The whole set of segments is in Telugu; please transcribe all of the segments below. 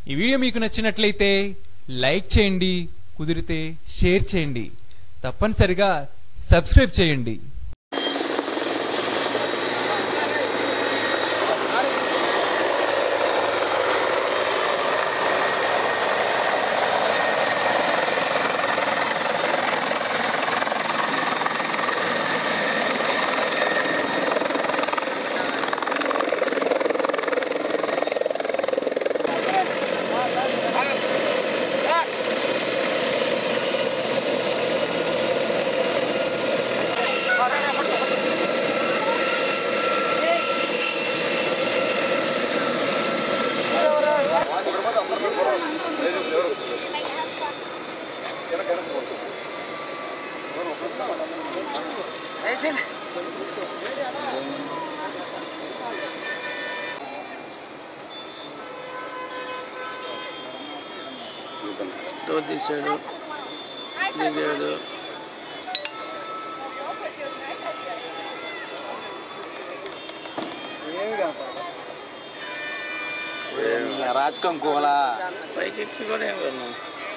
ఈ వీడియో మీకు నచ్చినట్లయితే లైక్ చేయండి కుదిరితే షేర్ చేయండి తప్పనిసరిగా సబ్స్క్రైబ్ చేయండి డోర్ తీసాడు దిగాడు రాజకం కోలా పైకి ఎక్కి కూడా ఏం కొన్నాం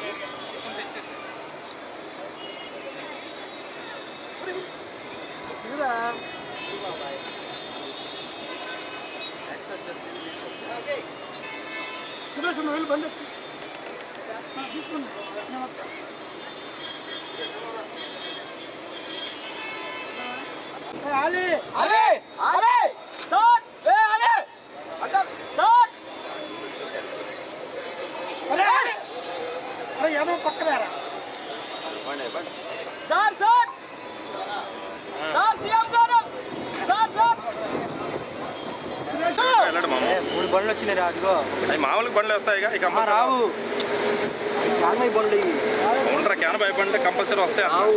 వెళ్ళడు మామ మూడు బండ్లు వచ్చినాయి అదిగో అవి మామూలుగా బండ్లు వస్తాయి ఇక ఆ, రావు నాన్నయ్య బండ్లు ఇవి. ఉండరా క్యాన్ భయపడితే కంపల్సరీ వస్తాయి రావు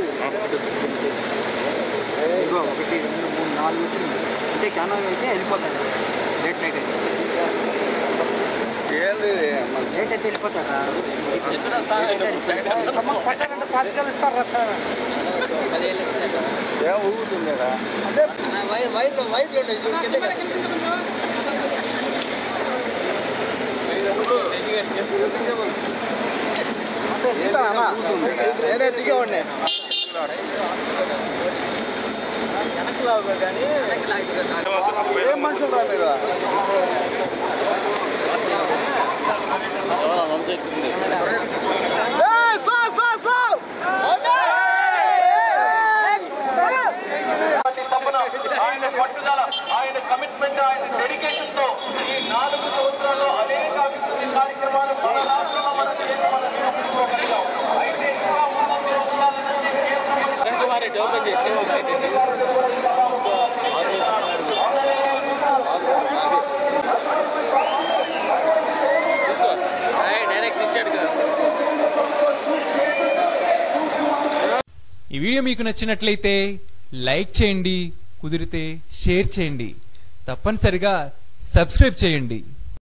ఇదిగో ఒకటి రెండు మూడు నాలుగు వచ్చింది అంటే క్యానో అయితే వెళ్ళిపోతాడు లేట్ నైట్ అయితే ఏంది లేట్ అయితే వెళ్ళిపోతాడా ఏం ఊగుతుందేరా నేనే దిగేవాడిని ఏం మనుషులు రా మీరు ఏయ్, సో, సో, సో! ఆయన పట్టుదల ఆయన కమిట్మెంట్ ఆయన డెడికేషన్ తో ఈ నాలుగు సంవత్సరాల్లో అనేక అభివృద్ధి కార్యక్రమాలు మన రాష్ట్రంలో మనం చేసి మన నిరూపించుకోగలిగాం అయితే ఇంకా ముందుకు ఉండాలని కేంద్ర డైరెక్షన్ ఇచ్చాడు కదా ఈ వీడియో మీకు నచ్చినట్లయితే లైక్ చేయండి కుదిరితే షేర్ చేయండి తప్పనిసరిగా సబ్స్క్రైబ్ చేయండి